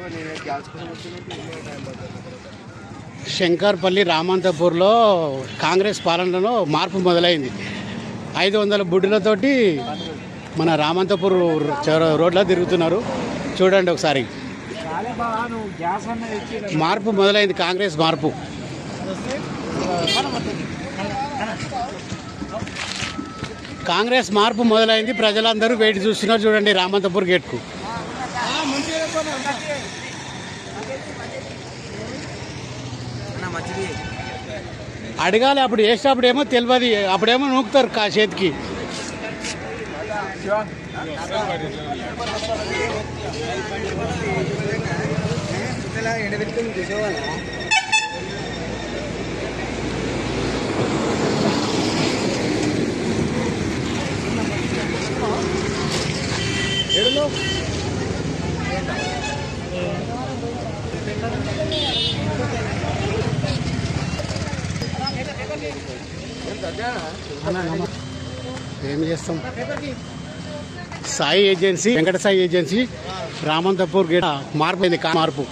శంకర్పల్లి రామంతపూర్లో కాంగ్రెస్ పాలనలో మార్పు మొదలైంది ఐదు వందల బుడ్డులతోటి మన రామంతపూర్ చివర రోడ్లో తిరుగుతున్నారు చూడండి ఒకసారి మార్పు మొదలైంది కాంగ్రెస్ మార్పు కాంగ్రెస్ మార్పు మొదలైంది ప్రజలందరూ వెయిట్ చూస్తున్నారు చూడండి రామంతపూర్ గేట్కు అడగాలి అప్పుడు వేసేటప్పుడు ఏమో తెలియదు అప్పుడేమో నూకుతారు కా చేతికి ఏం చేస్తాం Sai agency Venkata Sai agency Ramanthapur gate మార్పు అయింది కా- మార్పు